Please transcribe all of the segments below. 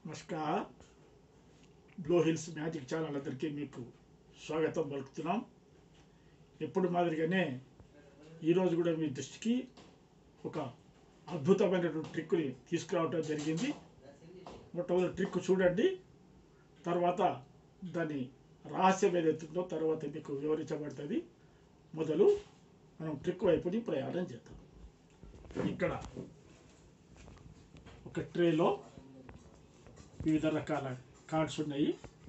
Namaskar blow hills magic channel అందరికీ మీకు స్వాగతం పలుకుతున్నాం ఎప్పుడు మాదిరిగానే ఈరోజు కూడా మీ దృష్టికి ఒక అద్భుతమైనటువంటి ట్రిక్ని తీసుకురావడం జరిగింది మొట్టమొదటి ట్రిక్ చూడండి తర్వాత దాని రహస్యం ఏదైతుందో తర్వాత మీకు వివరించబడుతుంది మొదలు మనం ట్రిక్ వైపుని ప్రయాణం చేద్దాం ఇక్కడ ఒక ట్రేలో వివిధ రకాల కార్డ్స్ ఉన్నాయి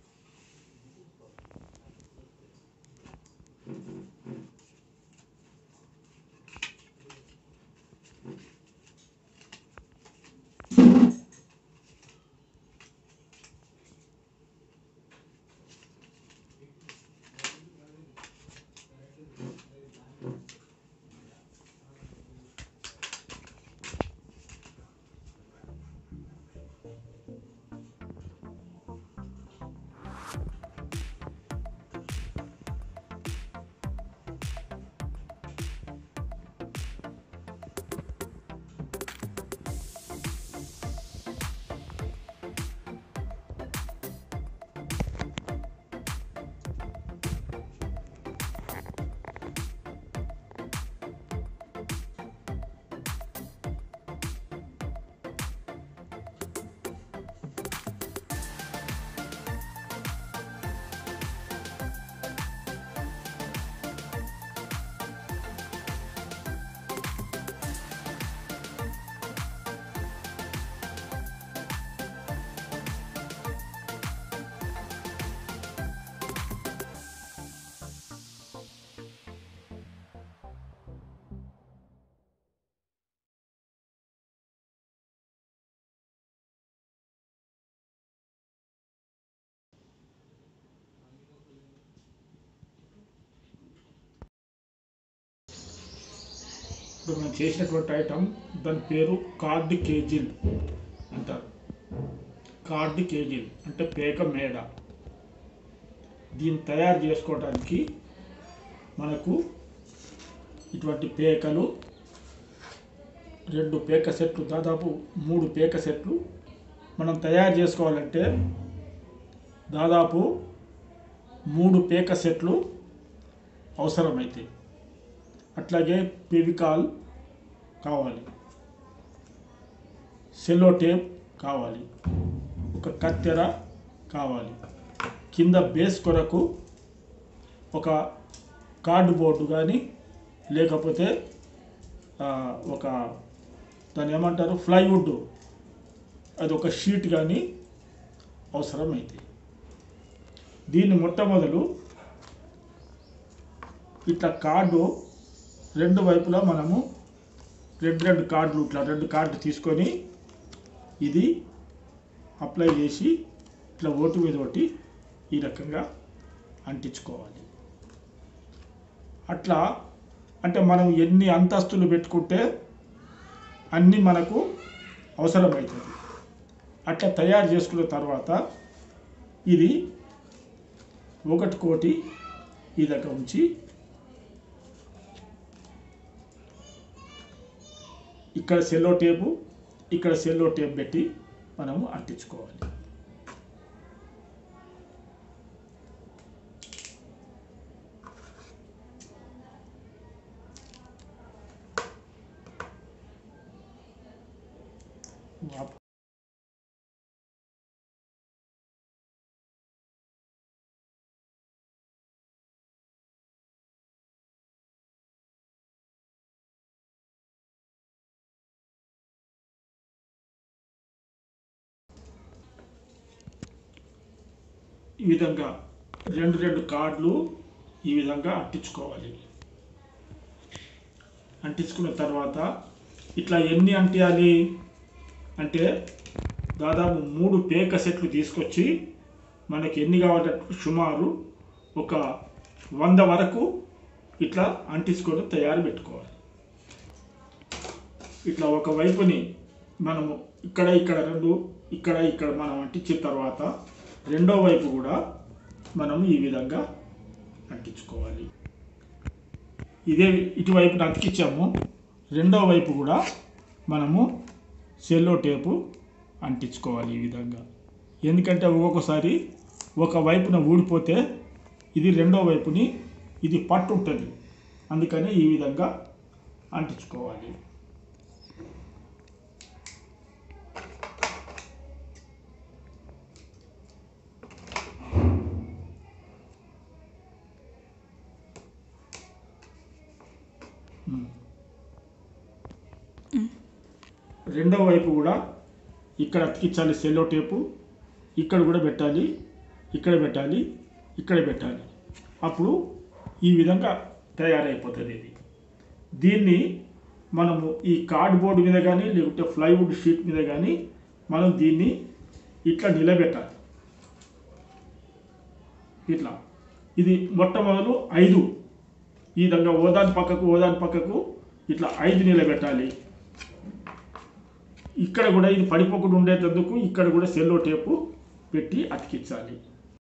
ఇప్పుడు మనం చేసినటువంటి ఐటమ్ దాని పేరు కార్డ్ కేజీల్ అంటారు కార్డ్ కేజీల్ అంటే పేక మేడ దీన్ని తయారు చేసుకోవడానికి మనకు ఇటువంటి పేకలు రెండు పేక సెట్లు దాదాపు మూడు పేక సెట్లు మనం తయారు చేసుకోవాలంటే దాదాపు మూడు పేక సెట్లు అవసరమవుతాయి అట్లాగే ఫెవికాల్ కావాలి సెల్లో టేప్ కావాలి ఒక కత్తెర కావాలి కింద బేస్ కొరకు ఒక కార్డు బోర్డు కానీ లేకపోతే ఆ, ఒక దాన్ని ఏమంటారు ఫ్లైవుడ్ అది ఒక షీట్ కానీ అవసరమైతే దీన్ని మొట్టమొదలు ఇట్లా కార్డు రెండు వైపులా మనము రెండు రెండు కార్డులు ఇట్లా రెండు కార్డు తీసుకొని ఇది అప్లై చేసి ఇట్లా ఓటు మీద ఒకటి ఈ రకంగా అంటించుకోవాలి అట్లా అంటే మనం ఎన్ని అంతస్తులు పెట్టుకుంటే అన్నీ మనకు అవసరమవుతుంది అట్లా తయారు చేసుకున్న తర్వాత ఇది ఒకటి కోటి ఈ దగ్గర ఉంచి ఇక్కడ సెల్లో టేపు ఇక్కడ సెల్లో టేప్ పెట్టి మనము అంటించుకోవాలి వాప్- ఈ విధంగా రెండు రెండు కార్డులు ఈ విధంగా అంటించుకోవాలి అంటించుకున్న తర్వాత ఇట్లా ఎన్ని అంటియాలి అంటే దాదాపు మూడు పేక సెట్లు తీసుకొచ్చి మనకి ఎన్ని కావాలంటే సుమారు ఒక వంద వరకు ఇట్లా అంటించుకొని తయారు పెట్టుకోవాలి ఇట్లా ఒక వైపుని మనము ఇక్కడ ఇక్కడ రెండు ఇక్కడ ఇక్కడ మనం అంటించిన తర్వాత రెండో వైపు కూడా మనం ఈ విధంగా అంటించుకోవాలి ఇదే ఇటువైపున అతికించాము రెండో వైపు కూడా మనము సెల్లో టేపు అంటించుకోవాలి ఈ విధంగా ఎందుకంటే ఒక్కొక్కసారి ఒక వైపున ఊడిపోతే ఇది రెండో వైపుని ఇది పట్టు ఉంటుంది అందుకని ఈ విధంగా అంటించుకోవాలి ఉమ్. రెండో వైపు కూడా ఇక్కడ అతికించాలి సెల్లో టేపు ఇక్కడ కూడా పెట్టాలి ఇక్కడ పెట్టాలి ఇక్కడ పెట్టాలి అప్పుడు ఈ విధంగా తయారైపోతుంది ఇది దీన్ని మనము ఈ కార్డ్బోర్డ్ మీద కానీ లేకుంటే ప్లైవుడ్ షీట్ మీద కానీ మనం దీన్ని ఇట్లా నిలబెట్టాలి ఇట్లా ఇది మొట్టమొదలు ఐదు ఈ విధంగా ఓదాని పక్కకు ఓదాని పక్కకు ఇట్లా ఐదు నిలబెట్టాలి ఇక్కడ కూడా ఇది పడిపోకుండా ఉండేటందుకు ఇక్కడ కూడా సెల్లో టేపు పెట్టి అతికించాలి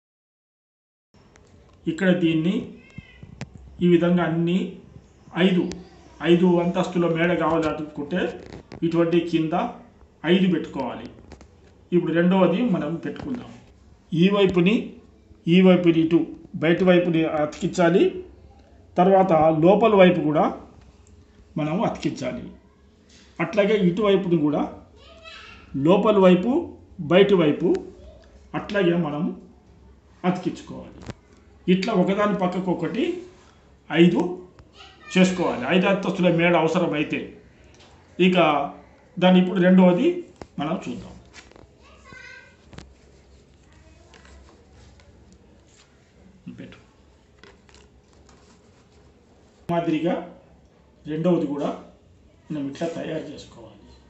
ఇక్కడ దీన్ని ఈ విధంగా అన్ని ఐదు ఐదు అంతస్తుల మేడ కావాలనుకుంటే ఇటువంటి కింద ఐదు పెట్టుకోవాలి ఇప్పుడు రెండవది మనం పెట్టుకుందాం ఈ వైపుని ఈ వైపుని ఇటు బయట వైపుని అతికించాలి తర్వాత లోపల వైపు కూడా మనం అతికించాలి అట్లాగే ఇటువైపుని కూడా లోపల వైపు బయట వైపు అట్లాగే మనం అతికించుకోవాలి ఇట్లా ఒకదాని పక్కకు ఒకటి ఐదు చేసుకోవాలి ఐదు అంతస్తుల మేడ అవసరమైతే ఇక దాన్ని ఇప్పుడు రెండవది మనం చూద్దాం పెట్టు మాదిరిగా రెండవది కూడా మనం ఇట్లా తయారు చేసుకోవాలి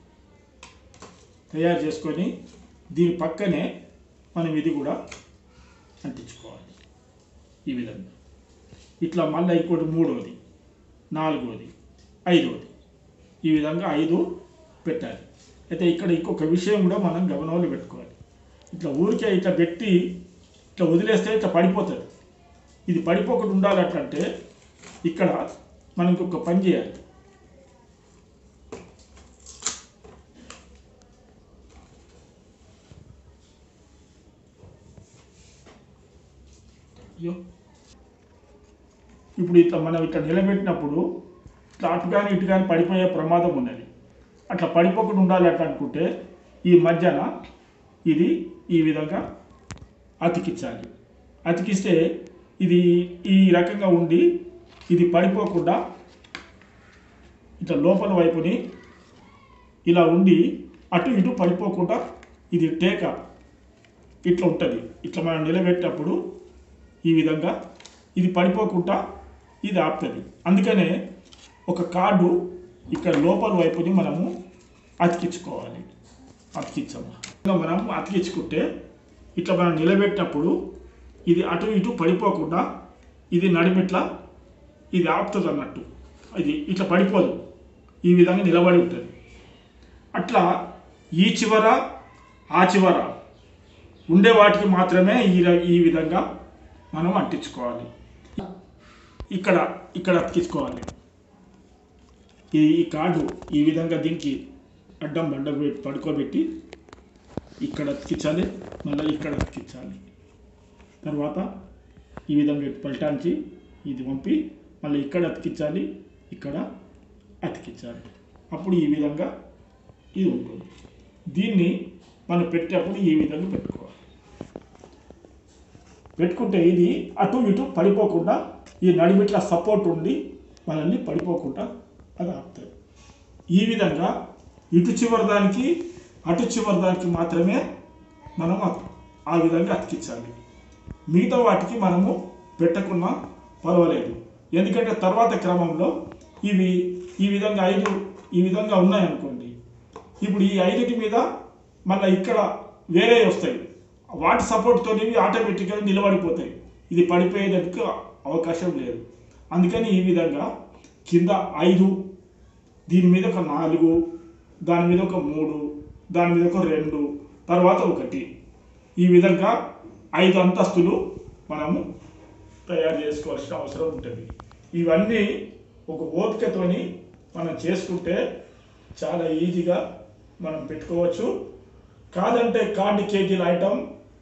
తయారు చేసుకొని దీని పక్కనే మనం ఇది కూడా అంటించుకోవాలి ఈ విధంగా ఇట్లా మళ్ళీ ఇంకోటి మూడవది నాలుగవది ఐదవది ఈ విధంగా ఐదు పెట్టాలి అయితే ఇక్కడ ఇంకొక విషయం కూడా మనం గమనంలో పెట్టుకోవాలి ఇట్లా ఊరికే ఇట్లా పెట్టి ఇట్లా వదిలేస్తే ఇట్లా పడిపోతుంది ఇది పడిపోకుండా ఉండాలంటే ఇక్కడ మనం ఇంకొక పని చేయాలి అయ్యో ఇప్పుడు ఇట్లా మనం ఇట్లా నిలబెట్టినప్పుడు ఇట్లా అటు కానీ ఇటు కానీ పడిపోయే ప్రమాదం ఉన్నది అట్లా పడిపోకుండా ఉండాలి అట్లా అనుకుంటే ఈ మధ్యన ఇది ఈ విధంగా అతికించాలి అతికిస్తే ఇది ఈ రకంగా ఉండి ఇది పడిపోకుండా ఇట్లా లోపల వైపుని ఇలా ఉండి అటు ఇటు పడిపోకుండా ఇది టేక ఇట్లా ఉంటుంది ఇట్లా మనం నిలబెట్టినప్పుడు ఈ విధంగా ఇది పడిపోకుండా ఇది ఆపుతుంది అందుకనే ఒక కార్డు ఇక్కడ లోపల వైపుని మనము అతికించుకోవాలి అతికించాము ఇంకా మనం అతికించుకుంటే ఇట్లా మనం నిలబెట్టినప్పుడు ఇది అటు ఇటు పడిపోకుండా ఇది నడిమిట్లా ఇది ఆపుతుంది అన్నట్టు ఇది ఇట్లా పడిపోదు ఈ విధంగా నిలబడి ఉంటుంది అట్లా ఈ చివర ఆ చివర ఉండే వాటికి మాత్రమే ఈ ర- ఈ విధంగా మనం అంటించుకోవాలి ఇక్కడ ఇక్కడ అతికించుకోవాలి ఈ ఈ కార్డు ఈ విధంగా దీనికి అడ్డం బండ పెట్టి పడుకోబెట్టి ఇక్కడ అతికించాలి మళ్ళీ ఇక్కడ అతికించాలి తర్వాత ఈ విధంగా ఇటు పల్టాంచి ఇది పంపి మళ్ళీ ఇక్కడ అతికించాలి ఇక్కడ అతికించాలి అప్పుడు ఈ విధంగా ఇది ఉంటుంది దీన్ని మనం పెట్టేప్పుడు ఈ విధంగా పెట్టుకోవాలి పెట్టుకుంటే ఇది అటు ఇటు పడిపోకుండా ఈ నడిమిట్ల సపోర్ట్ ఉండి మనల్ని పడిపోకుండా అది ఆపుతుంది ఈ విధంగా ఇటు చివరి దానికి అటు చివరి దానికి మాత్రమే మనం అత- ఆ విధంగా అతికించాలి మిగతా వాటికి మనము పెట్టకున్నా పర్వాలేదు ఎందుకంటే తర్వాత క్రమంలో ఇవి ఈ విధంగా ఐదు ఈ విధంగా ఉన్నాయనుకోండి ఇప్పుడు ఈ ఐదుటి మీద మళ్ళీ ఇక్కడ వేరే వస్తాయి వాటి సపోర్ట్తో ఇవి ఆటోమేటిక్గా నిలబడిపోతాయి ఇది పడిపోయేందుకు అవకాశం లేదు అందుకని ఈ విధంగా కింద ఐదు దీని మీద ఒక నాలుగు దాని మీద ఒక మూడు దాని మీద ఒక రెండు తర్వాత ఒకటి ఈ విధంగా ఐదు అంతస్తులు మనము తయారు చేసుకోవాల్సిన అవసరం ఉంటుంది ఇవన్నీ ఒక ఓపికతోని మనం చేసుకుంటే చాలా ఈజీగా మనం పెట్టుకోవచ్చు కాదంటే కార్డు కేజీల ఐటమ్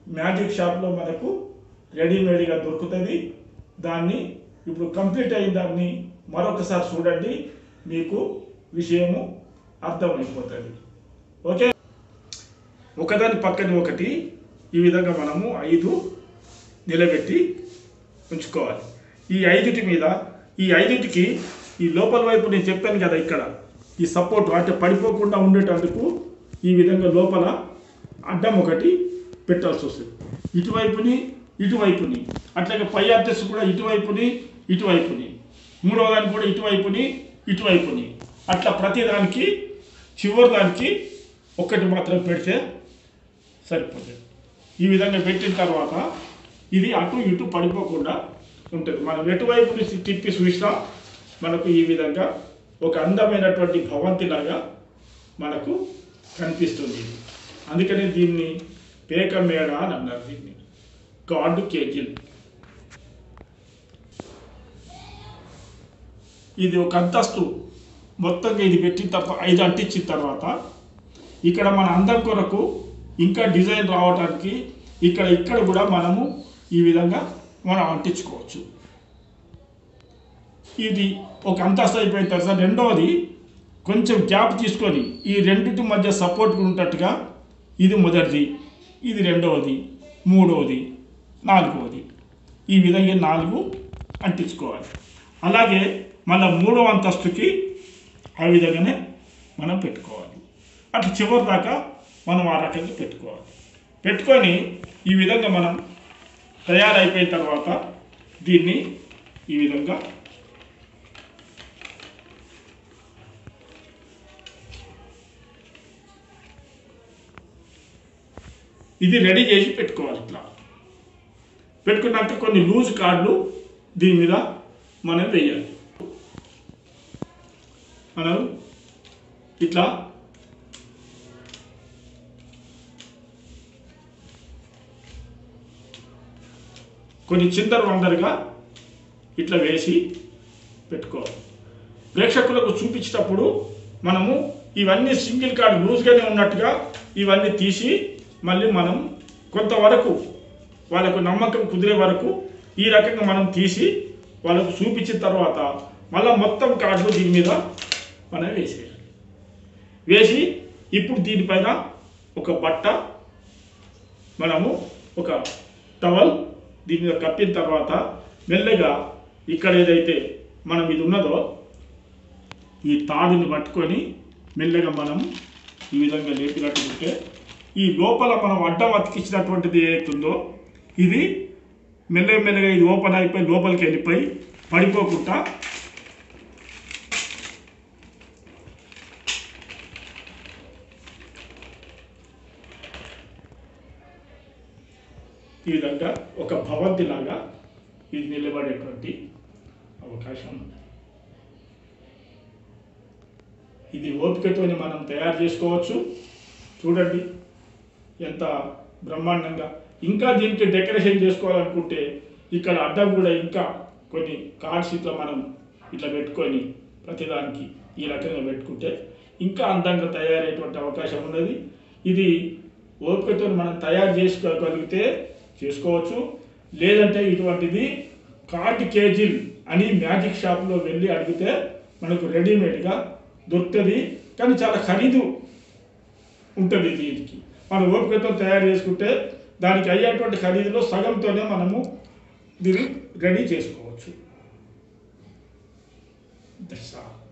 మ్యాజిక్ షాప్లో మనకు రెడీమేడ్గా దొరుకుతుంది దాన్ని ఇప్పుడు కంప్లీట్ అయిన దాన్ని మరొకసారి చూడండి మీకు విషయము అర్థమైపోతుంది ఓకే ఒకదాని పక్కన ఒకటి ఈ విధంగా మనము ఐదు నిలబెట్టి ఉంచుకోవాలి ఈ ఐదుటి మీద ఈ ఐదుటికి ఈ లోపల వైపు నేను చెప్పాను కదా ఇక్కడ ఈ సపోర్ట్ అంటే పడిపోకుండా ఉండేటందుకు ఈ విధంగా లోపల అడ్డం ఒకటి పెట్టాల్సి వస్తుంది ఇటువైపుని ఇటువైపుని అట్లాగే పై అడ్రస్ కూడా ఇటువైపుని ఇటువైపుని మూడవ దానికి కూడా ఇటువైపుని ఇటువైపుని అట్లా ప్రతి దానికి చివరి దానికి ఒక్కటి మాత్రం పెడితే సరిపోతుంది ఈ విధంగా పెట్టిన తర్వాత ఇది అటు ఇటు పడిపోకుండా ఉంటుంది మనం ఎటువైపు నుంచి తిప్పి చూసినా మనకు ఈ విధంగా ఒక అందమైనటువంటి భవంతిలాగా మనకు కనిపిస్తుంది ఇది. అందుకని దీన్ని పేక మేడ అని అన్నారు దీన్ని గాడ్ కేజిల్ ఇది ఒక అంతస్తు మొత్తంగా ఇది పెట్టిన తర్వాత ఐదు అంటించిన తర్వాత ఇక్కడ మన అందం కొరకు ఇంకా డిజైన్ రావడానికి ఇక్కడ ఇక్కడ కూడా మనము ఈ విధంగా మనం అంటించుకోవచ్చు ఇది ఒక అంతస్తు అయిపోయిన తర్వాత రెండవది కొంచెం గ్యాప్ తీసుకొని ఈ రెండింటి మధ్య సపోర్ట్ ఉన్నట్టుగా ఇది మొదటిది ఇది రెండవది మూడవది నాలుగవది ఈ విధంగా నాలుగు అంటించుకోవాలి అలాగే మళ్ళీ మూడవ అంతస్తుకి ఆ విధంగానే మనం పెట్టుకోవాలి అట్లా చివరి దాకా మనం ఆ రకంగా పెట్టుకోవాలి పెట్టుకొని ఈ విధంగా మనం తయారైపోయిన తర్వాత దీన్ని ఈ విధంగా ఇది రెడీ చేసి పెట్టుకోవాలి ఇట్లా పెట్టుకున్నాక కొన్ని లూజ్ కార్డులు దీని మీద మనం వేయాలి మనం ఇట్లా కొన్ని చిందర వందరగా ఇట్లా వేసి పెట్టుకోవాలి ప్రేక్షకులకు చూపించేటప్పుడు మనము ఇవన్నీ సింగిల్ కార్డు లూజ్గానే ఉన్నట్టుగా ఇవన్నీ తీసి మళ్ళీ మనం కొంతవరకు వాళ్ళకు నమ్మకం కుదిరే వరకు ఈ రకంగా మనం తీసి వాళ్ళకు చూపించిన తర్వాత మళ్ళీ మొత్తం కార్డులు దీని మీద మనం వేసేయాలి వేసి ఇప్పుడు దీనిపైన ఒక బట్ట మనము ఒక టవల్ దీని మీద కప్పిన తర్వాత మెల్లగా ఇక్కడ ఏదైతే మనం ఇది ఉన్నదో ఈ తాడుని పట్టుకొని మెల్లగా మనం ఈ విధంగా లేపినట్టుంటే ఈ లోపల మనం అడ్డం అతికించినటువంటిది ఏదైతుందో ఇది మెల్లగా మెల్లగా ఇది ఓపెన్ అయిపోయి లోపలికి వెళ్ళిపోయి పడిపోకుండా ఈ విధంగా ఒక భవంతి లాగా ఇది నిలబడేటువంటి అవకాశం ఉంది ఇది ఓపికతోని మనం తయారు చేసుకోవచ్చు చూడండి ఎంత బ్రహ్మాండంగా ఇంకా దీనికి డెకరేషన్ చేసుకోవాలనుకుంటే ఇక్కడ అడ్డం కూడా ఇంకా కొన్ని కార్డ్స్ ఇట్లా మనం ఇట్లా పెట్టుకొని ప్రతిదానికి ఈ రకంగా పెట్టుకుంటే ఇంకా అందంగా తయారయ్యేటువంటి అవకాశం ఉన్నది ఇది ఓపికతో మనం తయారు చేసుకోగలిగితే చేసుకోవచ్చు లేదంటే ఇటువంటిది కార్డ్ కేజీల్ అని మ్యాజిక్ షాప్లో వెళ్ళి అడిగితే మనకు రెడీమేడ్గా దొరుకుతుంది కానీ చాలా ఖరీదు ఉంటుంది దీనికి మనం ఓపికతో తయారు చేసుకుంటే దానికి అయ్యేటువంటి ఖరీదులో సగంతోనే మనము దీన్ని రెడీ చేసుకోవచ్చు దట్స్ ఆల్